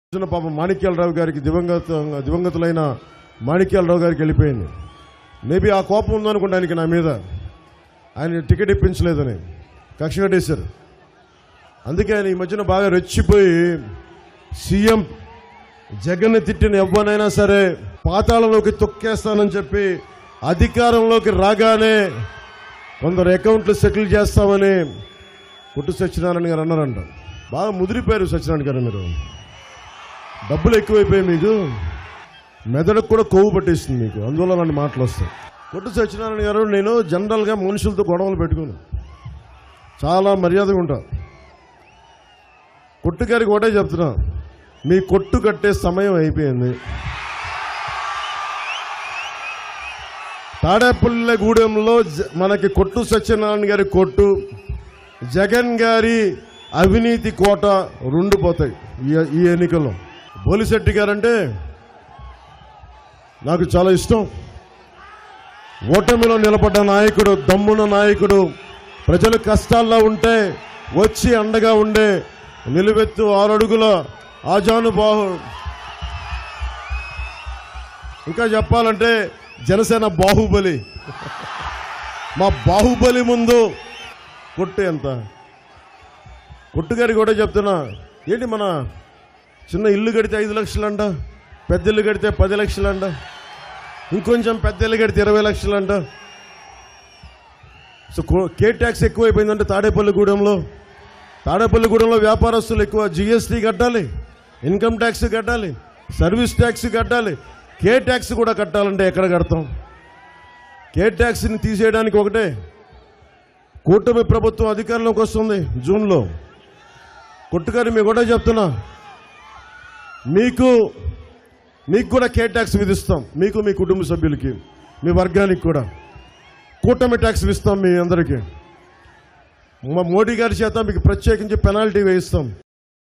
చిన్న పాప మాణిక్యాలరావు గారికి దివంగత దివంగతులైన మాణిక్యాలరావు గారికి వెళ్ళిపోయింది మేబీ ఆ కోపం ఉందనుకుంటా ఆయనకి నా మీద ఆయన టికెట్ ఇప్పించలేదని కక్ష కట్టేశారు అందుకే ఆయన ఈ మధ్యన బాగా రెచ్చిపోయి సీఎం జగన్ తిట్టిన ఎవ్వనైనా సరే పాతాళంలోకి తొక్కేస్తానని చెప్పి అధికారంలోకి రాగానే కొందరు అకౌంట్లు సెటిల్ చేస్తామని కొట్టు సత్యనారాయణ గారు అన్నారంట బాగా ముదిరిపోయారు సత్యనారాయణ గారు మీరు డబ్బులు ఎక్కువైపోయాయి మీకు మెదడుకు కూడా కొవ్వు పట్టేస్తుంది మీకు అందువల్ల అలాంటి మాటలు వస్తాయి కొట్టు సత్యనారాయణ గారు నేను జనరల్గా మనుషులతో గొడవలు పెట్టుకోను చాలా మర్యాదగా ఉంటా కొట్టు గారికి ఒకటే చెప్తున్నా మీ కొట్టు కట్టే సమయం అయిపోయింది తాడేపల్లిగూడెంలో జ- మనకి కొట్టు సత్యనారాయణ గారి కొట్టు జగన్ గారి అవినీతి కోట రెండు పోతాయి ఈ- ఈ ఎన్నికల్లో బోలిశెట్టి గారంటే నాకు చాలా ఇష్టం ఓటమిలో నిలబడ్డ నాయకుడు దమ్మున నాయకుడు ప్రజలు కష్టాల్లో ఉంటే వచ్చి అండగా ఉండే నిలువెత్తు ఆరు అడుగుల ఆజానుబాహు ఇంకా చెప్పాలంటే జనసేన బాహుబలి మా బాహుబలి ముందు కొట్టు ఎంత కొట్టుగారికి కూడా చెప్తున్నా ఏంటి మన చిన్న ఇల్లు కడితే ఐదు లక్షలంట పెద్ద ఇల్లు కడితే పది లక్షలంట ఇంకొంచెం పెద్ద ఇల్లు కడితే ఇరవై లక్షలంట సో కో- కే ట్యాక్స్ ఎక్కువైపోయిందంటే తాడేపల్లిగూడెంలో తాడేపల్లిగూడెంలో వ్యాపారస్తులు ఎక్కువ జిఎస్టీ కట్టాలి ఇన్కమ్ ట్యాక్స్ కట్టాలి సర్వీస్ ట్యాక్స్ కట్టాలి కే ట్యాక్స్ కూడా కట్టాలంటే ఎక్కడ కడతాం కే ట్యాక్స్ని తీసేయడానికి ఒకటే కూటమి ప్రభుత్వం అధికారంలోకి వస్తుంది జూన్లో కొట్టుగారి మీకు కూడా చెప్తున్నా మీకు మీకు కూడా కే ట్యాక్స్ విధిస్తాం మీకు మీ కుటుంబ సభ్యులకి మీ వర్గానికి కూడా కూటమి ట్యాక్స్ ఇస్తాం మీ అందరికీ మా మోడీ గారి చేత మీకు ప్రత్యేకించి పెనాల్టీ వేయిస్తాం